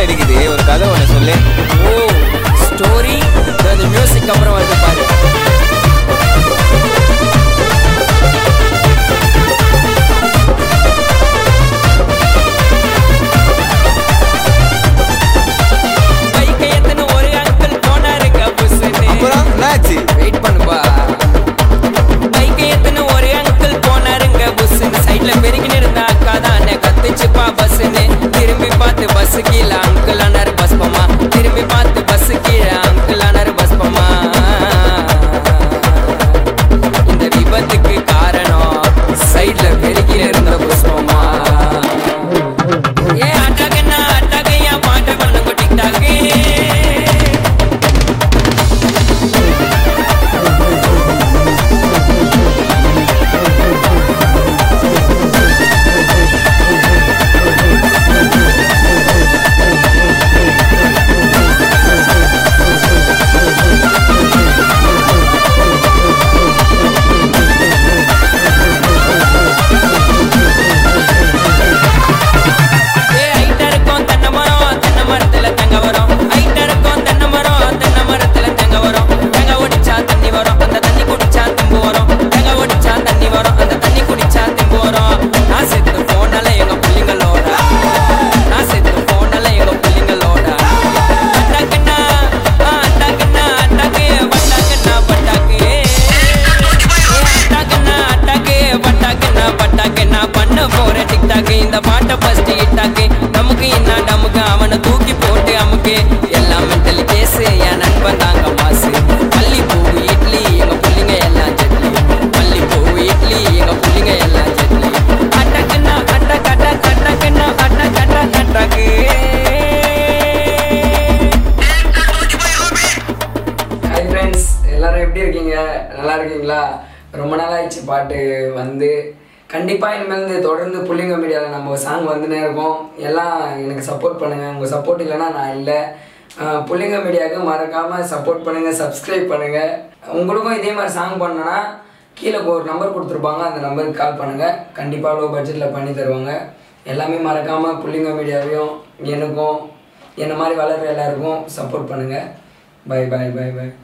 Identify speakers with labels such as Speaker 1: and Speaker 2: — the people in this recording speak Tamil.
Speaker 1: இருக்குது ஒரு கதை ஒன்று சொல்லு
Speaker 2: ஓ ஸ்டோரி அந்த மியூசிக் அப்புறம் வந்து பாரு பைக்கை எத்தனை ஒரு அங்கிள் போனாருங்க புஸ்ஸுன்னு
Speaker 1: அப்புறம் என்னாச்சு
Speaker 2: வெயிட் பண்ணுப்பா பைக்கை எத்தனை ஒரு அங்கிள் போனாருங்க புஸ்ஸுன்னு சைட்ல பெருகின்னு இருந்த அக்கா தான் கத்துச்சுப்பா பஸ்ஸுன்னு திரும்பி பார்த்து பஸ் கீழே அங்கிள் ஆனாரு பஸ் பம்மா திரும்பி பார்த்து பஸ் கீழே அங்கிள் ஆனாரு பஸ் பம்மா இந்த விபத்துக்கு காரணம் சைட்ல பெருகின்னு இருந்த புஷ்பமா ஏ அட்டாக்கண்ணா அட்டாக்கையா பாட்ட பண்ணுங்க டிக்டாக்கு ஏ ஹைட்டா இருக்கும் தென்னை மரம் தென்னை மரத்துல தங்க வரும் ஹைட்டா இருக்கும் தென்னை மரம் தென்னை மரத்துல தங்க வரும் தேங்க ஒடிச்சா தண்ணி வரும் அந்த தண்ணி குடிச்சா தெம்பு வரும் தேங்க ஒடிச்சா தண்ணி வரும் அந்த தண்ணி குடிச்சா தெம்பு வரும் நான் செத்து போனால எங்க பிள்ளைங்களோட நான் செத்து போனால எங்க பிள்ளைங்களோட அட்டாக்குன்னா அட்டாக்குன்னா அட்டாக்கு பட்டாக்குன்னா பட்டாக்கு அட்டாக்குன்னா அட்டாக்கு பட்டாக்குன்னா பட்டாக்கு நான் பண்ண போறேன் டிக்டாக்கு இந்த பாட்டை ஃபர்ஸ்ட் ஹிட்டாக்கு நமக்கு என்ன நமக்கு அவனை தூக்கி போட்டு அமுக்கு எல்லாம் மென்டல் கேஸ் என் நண்பன் தாங்க மாசு பள்ளி பூவு இட்லி எங்க புள்ளிங்க எல்லாம் சட்னி பள்ளி பூவு இட்லி எங்க புள்ளிங்க எல்லாம் சட்னி அட்டாக்குன்னா அட்டாக் அட்டாக் அட்டாக்குன்னா attack attack attack
Speaker 3: hi friends எல்லாரும் எப்படி இருக்கீங்க நல்லா இருக்கீங்களா ரொம்ப நாள் ஆயிடுச்சு பாட்டு வந்து கண்டிப்பாக இனிமேல் தொடர்ந்து புள்ளிங்க மீடியாவில் நம்ம சாங் வந்துனே இருக்கோம் எல்லாம் எனக்கு சப்போர்ட் பண்ணுங்கள் உங்கள் சப்போர்ட் இல்லைன்னா நான் இல்லை அஹ் புள்ளிங்க மீடியாவுக்கு மறக்காமல் சப்போர்ட் பண்ணுங்கள் சப்ஸ்கிரைப் பண்ணுங்கள் உங்களுக்கும் இதே மாதிரி சாங் பண்ணணும்னா கீழே ஒரு நம்பர் கொடுத்துருப்பாங்க அந்த நம்பருக்கு கால் பண்ணுங்கள் கண்டிப்பாக லோ பட்ஜெட்டில் பண்ணி தருவாங்க எல்லாமே மறக்காமல் புள்ளிங்க மீடியாவையும் எனக்கும் என்ன மாதிரி வளர்கிற எல்லாருக்கும் சப்போர்ட் பண்ணுங்கள் பை பை பை பை